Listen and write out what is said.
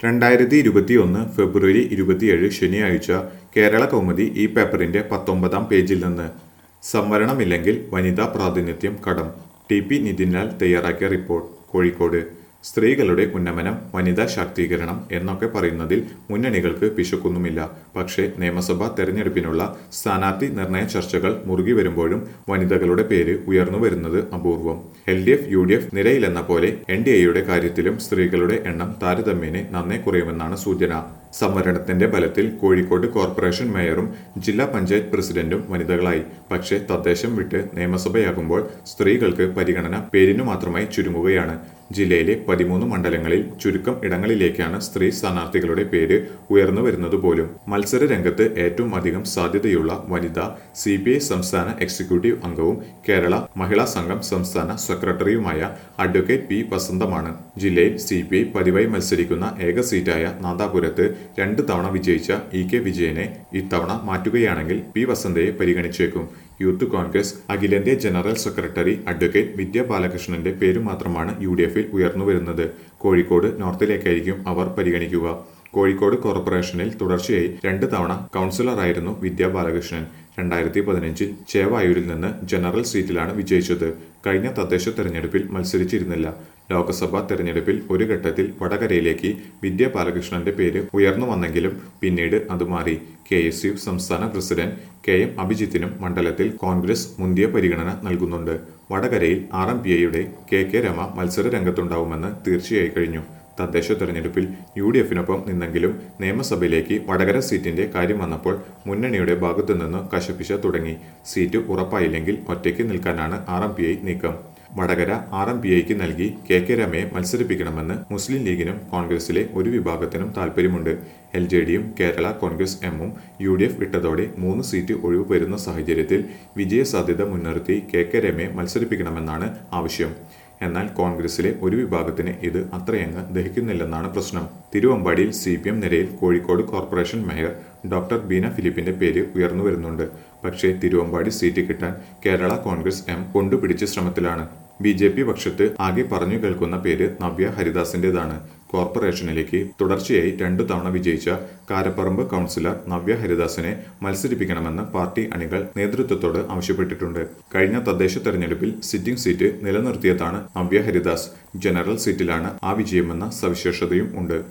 രണ്ടായിരത്തി ഇരുപത്തിയൊന്ന് ഫെബ്രുവരി ഇരുപത്തിയേഴ് ശനിയാഴ്ച കേരള കൗമുദി ഈ പേപ്പറിന്റെ പത്തൊമ്പതാം പേജിൽ നിന്ന് സംവരണമില്ലെങ്കിൽ വനിതാ പ്രാതിനിധ്യം കടം ടി പി നിതിൻലാൽ തയ്യാറാക്കിയ റിപ്പോർട്ട് കോഴിക്കോട് സ്ത്രീകളുടെ ഉന്നമനം വനിതാ ശാക്തീകരണം എന്നൊക്കെ പറയുന്നതിൽ മുന്നണികൾക്ക് പിശുക്കൊന്നുമില്ല പക്ഷേ നിയമസഭാ തെരഞ്ഞെടുപ്പിനുള്ള സ്ഥാനാർത്ഥി നിർണയ ചർച്ചകൾ മുറുകി വരുമ്പോഴും വനിതകളുടെ പേര് ഉയർന്നു വരുന്നത് അപൂർവം L D F U D F നിരയിലെന്ന പോലെ എൻ ഡി എയുടെ കാര്യത്തിലും സ്ത്രീകളുടെ എണ്ണം താരതമ്യേന നന്നേ കുറയുമെന്നാണ് സൂചന സംവരണത്തിന്റെ ബലത്തിൽ കോഴിക്കോട് കോർപ്പറേഷൻ മേയറും ജില്ലാ പഞ്ചായത്ത് പ്രസിഡന്റും വനിതകളായി പക്ഷേ തദ്ദേശം വിട്ട് നിയമസഭയാകുമ്പോൾ സ്ത്രീകൾക്ക് പരിഗണന പേരിനു മാത്രമായി ചുരുങ്ങുകയാണ് ജില്ലയിലെ പതിമൂന്ന് മണ്ഡലങ്ങളിൽ ചുരുക്കം ഇടങ്ങളിലേക്കാണ് സ്ത്രീ സ്ഥാനാർത്ഥികളുടെ പേര് ഉയർന്നു വരുന്നത് പോലും മത്സര രംഗത്ത് ഏറ്റവും അധികം സാധ്യതയുള്ള വനിത സി പി ഐ സംസ്ഥാന എക്സിക്യൂട്ടീവ് അംഗവും കേരള മഹിളാ സംഘം സംസ്ഥാന സെക്രട്ടറിയുമായ അഡ്വക്കേറ്റ് പി വസന്തമാണ് ജില്ലയിൽ സി പി ഐ പതിവായി മത്സരിക്കുന്ന ഏക സീറ്റായ നാദാപുരത്ത് രണ്ട് തവണ വിജയിച്ച ഇ കെ വിജയനെ ഇത്തവണ മാറ്റുകയാണെങ്കിൽ പി വസന്തയെ പരിഗണിച്ചേക്കും യൂത്ത് കോൺഗ്രസ് അഖിലേന്ത്യാ ജനറൽ സെക്രട്ടറി അഡ്വക്കേറ്റ് വിദ്യ ബാലകൃഷ്ണന്റെ പേര് മാത്രമാണ് യു ഡി എഫിൽ ഉയർന്നു വരുന്നത് കോഴിക്കോട് നോർത്തിലേക്കായിരിക്കും അവർ പരിഗണിക്കുക കോഴിക്കോട് കോർപ്പറേഷനിൽ തുടർച്ചയായി രണ്ട് തവണ കൗൺസിലറായിരുന്നു വിദ്യ ബാലകൃഷ്ണൻ രണ്ടായിരത്തി പതിനഞ്ചിൽ ചേവായൂരിൽ നിന്ന് ജനറൽ സീറ്റിലാണ് വിജയിച്ചത് കഴിഞ്ഞ തദ്ദേശ തെരഞ്ഞെടുപ്പിൽ മത്സരിച്ചിരുന്നില്ല ലോക്സഭാ തെരഞ്ഞെടുപ്പിൽ ഒരു ഘട്ടത്തിൽ വടകരയിലേക്ക് വിദ്യ ബാലകൃഷ്ണന്റെ പേര് ഉയർന്നു വന്നെങ്കിലും പിന്നീട് അത് മാറി കെ എസ് യു സംസ്ഥാന പ്രസിഡന്റ് കെ എം അഭിജിത്തിനും മണ്ഡലത്തിൽ കോൺഗ്രസ് മുന്തിയ പരിഗണന നൽകുന്നുണ്ട് വടകരയിൽ ആർ എം പി ഐയുടെ കെ കെ രമ മത്സര രംഗത്തുണ്ടാവുമെന്ന് തീർച്ചയായി കഴിഞ്ഞു തദ്ദേശ തെരഞ്ഞെടുപ്പിൽ യു ഡി എഫിനൊപ്പം നിന്നെങ്കിലും നിയമസഭയിലേക്ക് വടകര സീറ്റിന്റെ കാര്യം വന്നപ്പോൾ മുന്നണിയുടെ ഭാഗത്തു നിന്ന് കശപിശ തുടങ്ങി സീറ്റ് ഉറപ്പായില്ലെങ്കിൽ ഒറ്റയ്ക്ക് നിൽക്കാനാണ് ആർ എം പി ഐ നീക്കം വടകര ആർ എം പി ഐക്ക് നൽകി കെ കെ രമയെ മത്സരിപ്പിക്കണമെന്ന് മുസ്ലിം ലീഗിനും കോൺഗ്രസിലെ ഒരു വിഭാഗത്തിനും താൽപ്പര്യമുണ്ട് എൽ ജെ ഡിയും കേരള കോൺഗ്രസ് എമ്മും യു ഡി എഫ് വിട്ടതോടെ മൂന്ന് സീറ്റ് ഒഴിവ് വരുന്ന സാഹചര്യത്തിൽ വിജയസാധ്യത മുൻനിർത്തി കെ കെ രമയെ മത്സരിപ്പിക്കണമെന്നാണ് ആവശ്യം എന്നാൽ കോൺഗ്രസിലെ ഒരു വിഭാഗത്തിന് ഇത് അത്രയങ്ങ് ദഹിക്കുന്നില്ലെന്നാണ് പ്രശ്നം തിരുവമ്പാടിയിൽ സി പി എം നിരയിൽ Kozhikode corporation mayor doctor Beena ഫിലിപ്പിന്റെ പേര് ഉയർന്നു വരുന്നുണ്ട് പക്ഷേ തിരുവമ്പാടി സീറ്റ് കിട്ടാൻ കേരള കോൺഗ്രസ് എം കൊണ്ടുപിടിച്ച ശ്രമത്തിലാണ് ബി ജെ പി പക്ഷത്ത് ആകെ പറഞ്ഞു കേൾക്കുന്ന പേര് നവ്യ ഹരിദാസിന്റേതാണ് കോർപ്പറേഷനിലേക്ക് തുടർച്ചയായി രണ്ടു തവണ വിജയിച്ച കാരപ്പറമ്പ് കൗൺസിലർ നവ്യ ഹരിദാസിനെ മത്സരിപ്പിക്കണമെന്ന് പാർട്ടി അണികൾ നേതൃത്വത്തോട് ആവശ്യപ്പെട്ടിട്ടുണ്ട് കഴിഞ്ഞ തദ്ദേശ തെരഞ്ഞെടുപ്പിൽ സിറ്റിംഗ് സീറ്റ് നിലനിർത്തിയതാണ് നവ്യ ഹരിദാസ് ജനറൽ സീറ്റിലാണ് ആ വിജയമെന്ന സവിശേഷതയും ഉണ്ട്